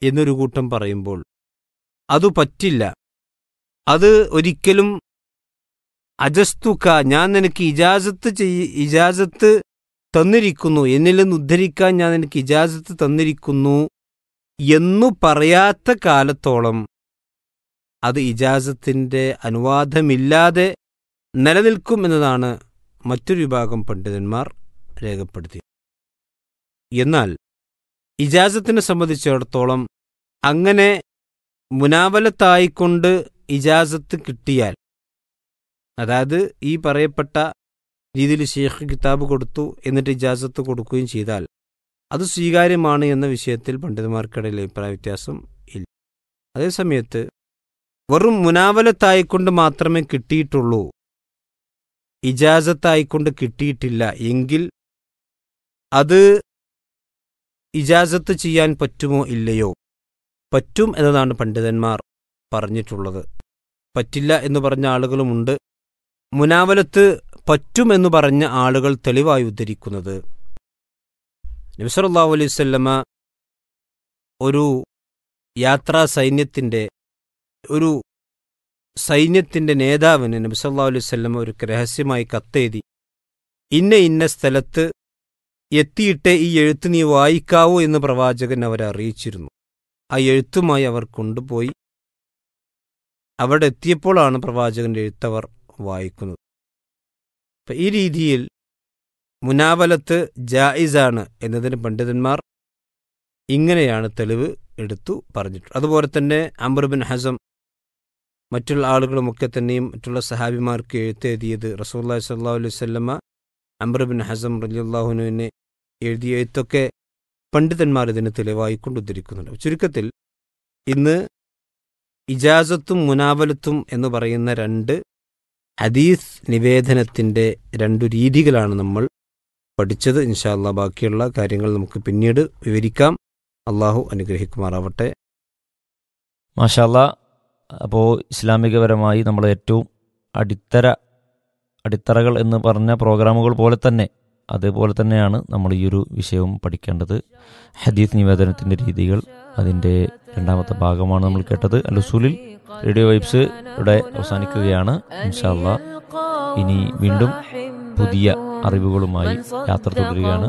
എന്നൊരു കൂട്ടം പറയുമ്പോൾ അതു പറ്റില്ല അത് ഒരിക്കലും അജസ്തുക്ക ഞാൻ നിനക്ക് ഇജാസത്ത് ചെയ്യ ഇജാസത്ത് തന്നിരിക്കുന്നു എന്നിൽ നിന്ന് ഉദ്ധരിക്കാൻ ഞാൻ നിനക്ക് ഇജാസത്ത് തന്നിരിക്കുന്നു എന്നു പറയാത്ത കാലത്തോളം അത് ഇജാസത്തിന്റെ അനുവാദമില്ലാതെ നിലനിൽക്കും എന്നതാണ് മറ്റൊരു വിഭാഗം പണ്ഡിതന്മാർ രേഖപ്പെടുത്തി എന്നാൽ ഇജാസത്തിനെ സംബന്ധിച്ചിടത്തോളം അങ്ങനെ മുനാവലത്തായിക്കൊണ്ട് ഇജാസത്ത് കിട്ടിയാൽ അതായത് ഈ പറയപ്പെട്ട രീതിയിൽ ഷെയ്ഖ് കിതാബ് കൊടുത്തു എന്നിട്ട് ഇജാസത്ത് കൊടുക്കുകയും ചെയ്താൽ അത് സ്വീകാര്യമാണ് എന്ന വിഷയത്തിൽ പണ്ഡിതന്മാർക്കിടയിൽ അഭിപ്രായ വ്യത്യാസം ഇല്ല അതേസമയത്ത് വെറും മുനാവലത്തായിക്കൊണ്ട് മാത്രമേ കിട്ടിയിട്ടുള്ളൂ ഇജാസത്തായിക്കൊണ്ട് കിട്ടിയിട്ടില്ല എങ്കിൽ അത് ഇജാസത്ത് ചെയ്യാൻ പറ്റുമോ ഇല്ലയോ പറ്റും എന്നതാണ് പണ്ഡിതന്മാർ പറഞ്ഞിട്ടുള്ളത് പറ്റില്ല എന്ന് പറഞ്ഞ ആളുകളുമുണ്ട് മുനാവലത്ത് പറ്റും എന്ന് പറഞ്ഞ ആളുകൾ തെളിവായി ഉദ്ധരിക്കുന്നത് നബിസറല്ലാഹു അലൈഹി സ്വല്ലമ ഒരു യാത്രാ സൈന്യത്തിൻ്റെ ഒരു സൈന്യത്തിൻ്റെ നേതാവിന് നബിസല്ലാ അലൈഹി സ്വല്ലമ ഒരു രഹസ്യമായി കത്തെഴുതി ഇന്ന ഇന്ന സ്ഥലത്ത് എത്തിയിട്ട് ഈ എഴുത്ത് നീ വായിക്കാവൂ എന്ന് പ്രവാചകൻ അവരെ അറിയിച്ചിരുന്നു ആ എഴുത്തുമായി അവർ കൊണ്ടുപോയി അവിടെ എത്തിയപ്പോഴാണ് പ്രവാചകന്റെ എഴുത്തവർ വായിക്കുന്നത് അപ്പം ഈ രീതിയിൽ മുനാവലത്ത് ജായിസാണ് എന്നതിന് പണ്ഡിതന്മാർ ഇങ്ങനെയാണ് തെളിവ് എടുത്തു പറഞ്ഞിട്ടുള്ളത് അതുപോലെ തന്നെ അംബർബിൻ ഹസം മറ്റുള്ള ആളുകളുമൊക്കെ തന്നെയും മറ്റുള്ള സഹാബിമാർക്ക് എഴുത്തെഴുതിയത് റസൂല്ലാ സല്ലാ അലൈഹി സ്വല്ലമ്മ അംബർബിൻ ഹസം റലിയുല്ലാഹുനുവിനെ എഴുതിയ എഴുത്തൊക്കെ പണ്ഡിതന്മാർ ഇതിന് തെളിവായി കൊണ്ടുദ്ധരിക്കുന്നുണ്ട് ചുരുക്കത്തിൽ ഇന്ന് ഇജാസത്തും മുനാവലത്തും എന്ന് പറയുന്ന രണ്ട് ഹദീസ് നിവേദനത്തിൻ്റെ രണ്ടു രീതികളാണ് നമ്മൾ പഠിച്ചത് ഇൻഷാല്ല ബാക്കിയുള്ള കാര്യങ്ങൾ നമുക്ക് പിന്നീട് വിവരിക്കാം അള്ളാഹു അനുഗ്രഹിക്കുമാറാവട്ടെ മാഷാല്ല അപ്പോൾ ഇസ്ലാമികപരമായി നമ്മൾ ഏറ്റവും അടിത്തര അടിത്തറകൾ എന്ന് പറഞ്ഞ പ്രോഗ്രാമുകൾ പോലെ തന്നെ അതേപോലെ തന്നെയാണ് നമ്മൾ ഈ ഒരു വിഷയവും പഠിക്കേണ്ടത് ഹദീസ് നിവേദനത്തിൻ്റെ രീതികൾ അതിൻ്റെ രണ്ടാമത്തെ ഭാഗമാണ് നമ്മൾ കേട്ടത് അലുസൂലിൽ റേഡിയോ വൈബ്സ് ഇവിടെ അവസാനിക്കുകയാണ് ഇൻഷാല്ല ഇനി വീണ്ടും പുതിയ അറിവുകളുമായി യാത്ര തുടരുകയാണ്